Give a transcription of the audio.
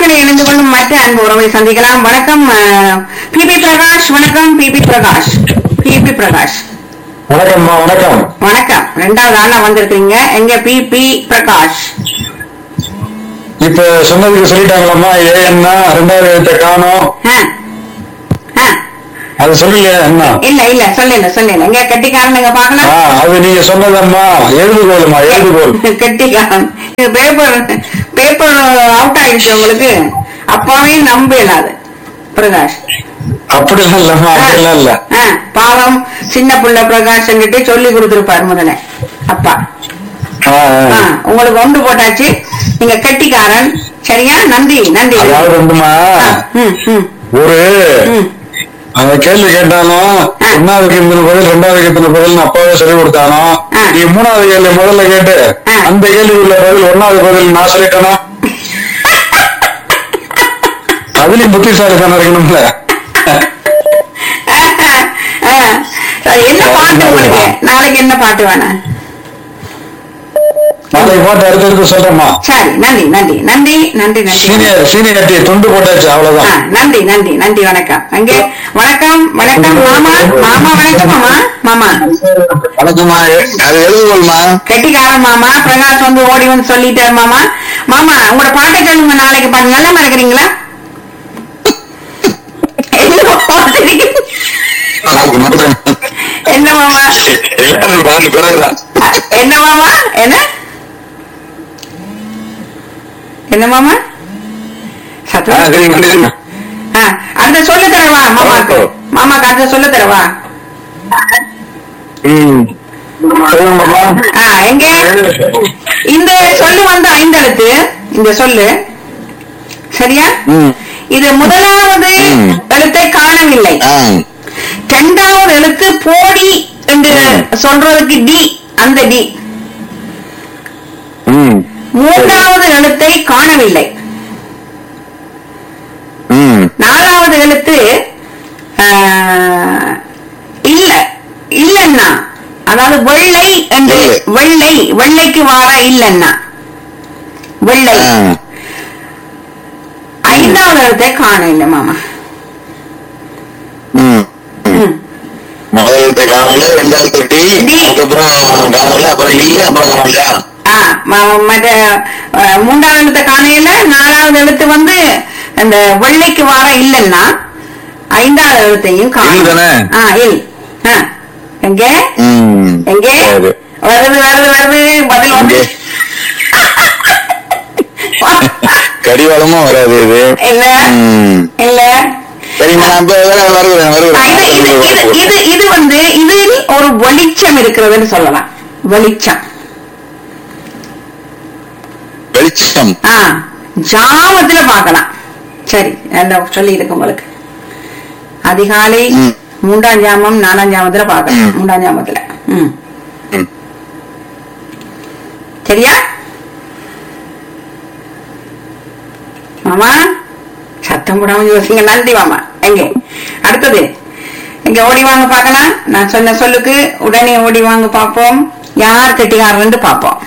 இணைப்பில் இணைந்து கொள்ளும் மற்ற அன்பு உறவை சந்திக்கலாம் வணக்கம் பிபி பிரகாஷ் வணக்கம் பிபி பிரகாஷ் பிபி பிரகாஷ் வணக்கம்மா வணக்கம் வணக்கம் ரெண்டாவது ஆளா வந்திருக்கீங்க எங்க பிபி பிரகாஷ் இப்ப சொன்னதுக்கு சொல்லிட்டாங்களாம்மா ஏன்னா ரெண்டாவது எழுத்த காணோம் ஆ. ஆ. அது சொல்லலையா என்ன இல்ல இல்ல சொல்லல சொல்லல எங்க கட்டிக்காரனுங்க ஆ, பாக்கலாம் அது நீங்க சொன்னதம்மா எழுதுகோலுமா எழுதுகோல் கட்டிக்காரன் இது பேப்பர் பேப்பர் அவுட் ஆயிடுச்சு உங்களுக்கு அப்பாவே நம்ப இயலாது பிரகாஷ் அப்படிலாம் இல்லம்மா அப்படிலாம் இல்ல ஆ, பாவம் சின்ன புள்ள பிரகாஷ் கிட்ட சொல்லி கொடுத்திருப்பாரு முதல்ல அப்பா ஆ, ஆ, ஆ. உங்களுக்கு ஒன்று போட்டாச்சு நீங்க கட்டிக்காரன் சரியா நன்றி நன்றி அதாவது வந்துமா ஆ, ம், ம், ஒரு ம். அந்த கேள்வி கேட்டாலும் ஆ. ஒன்னாவதுக்கு இத்தனை பதில் ரெண்டாவதுக்கு இத்தனை பதில் அப்பாவே சொல்லி கொடுத்தானோ ஆ. நீ மூணாவது கேள்வி முதல்ல கேட்டு ஆ. அந்த கேள்வி உள்ள பதில் ஒன்னாவது பதில் நான் சொல்லிட்டேனா அதுலயும் புத்திசாலித்தனம் இருக்கணும்ல ஆ, சரி, என்ன பாட்டு உங்களுக்கு நாளைக்கு என்ன பாட்டு வேணாம் நாளைக்கு போட்டு அடுத்தடுத்து சொல்றேம்மா சரி நன்றி நன்றி நன்றி நன்றி நன்றி சீனியர் சீனியர் கட்டி துண்டு போட்டாச்சு ஆ, அவ்வளவுதான் நன்றி நன்றி நன்றி வணக்கம் அங்கே வணக்கம் வணக்கம் மாமா மாமா வணக்கம் மாமா மாமா வணக்கம்மா அது எழுதுகோல்மா கெட்டிக்காரன் மாமா பிரகாஷ் வந்து ஓடி வந்து சொல்லிட்டாரு மாமா மாமா உங்களோட பாட்டை சொல்லுங்க நாளைக்கு பாட்டு நல்லா மறக்கிறீங்களா என்ன பாட்டு இருக்கு? என்ன மாமா பாட்டு பிறகுதான் அ, என்ன மாமா என்ன என்ன மாமா சத்தம் ஆ, அந்த சொல்ல தரவா மாமாக்கு மாமாக்கு அந்த சொல்ல தரவா ம் சொல்லுங்கம்மா ஆ, எங்க இந்த சொல்லு வந்து ஐந்தெழுத்து இந்த சொல்லு சரியா ம் இது முதலாவது ம். எழுத்தை காணவில்லை ஆ இரண்டாவது எழுத்து போடி என்று சொல்றதுக்கு டி அந்த டி ம் மூன்றாவது எழுத்தை காணவில்லை ம் நாலாவது எழுத்து ஆ, இல்ல இல்லன்னா அதாவது வெள்ளை என்று இல்லை. வெள்ளை வெள்ளைக்கு வார இல்லன்னா வெள்ளை ஆ ஐந்தாவது எழுத்தை காண இல்ல மாமா ம் ம். முதலத்தை காணல ரெண்டாவது டி டி. அதுக்கப்புறம் காணல அப்புறம் இல்ல அப்புறம் காணல ஆ, ம- மற்ற ஆ, மூன்றாவது எழுத்தை காணையில நாலாவது எழுத்து வந்து அந்த வெள்ளைக்கு வார இல்லன்னா ஐந்தாவது எழுத்தையும் இல் தானே? காணும் ஆ இல் ஆ. எங்க ம் எங்க சரி. வருது வருது வருது பதில் வந்து கடிவாளமும் வராது இது இல்ல ம் இல்ல சரிம்மா நான் இப்ப வருகிறேன் ஆ, இது இது இது வருகிறேன் இது இது வந்து இதில் ஒரு வெளிச்சம் இருக்கிறதுன்னு சொல்லலாம் வெளிச்சம் வெளிச்சம் ஆ ஜாமத்துல பார்க்கலாம் சரி அந்த சொல்லி இருக்கு உங்களுக்கு அதிகாலை ம். மூன்றாம் ஜாமம் நாலாம் ஜாமத்துல பார்க்கலாம் ம். மூன்றாம் ஜாமத்துல ம் ம். சரியா மாமா சத்தம் போடாம யோசிங்க நன்றி மாமா எங்க அடுத்தது எங்க ஓடி வாங்க பார்க்கலாம் நான் சொன்ன சொல்லுக்கு உடனே ஓடி வாங்க பார்ப்போம் யார் கெட்டிக்காரன்னு பார்ப்போம்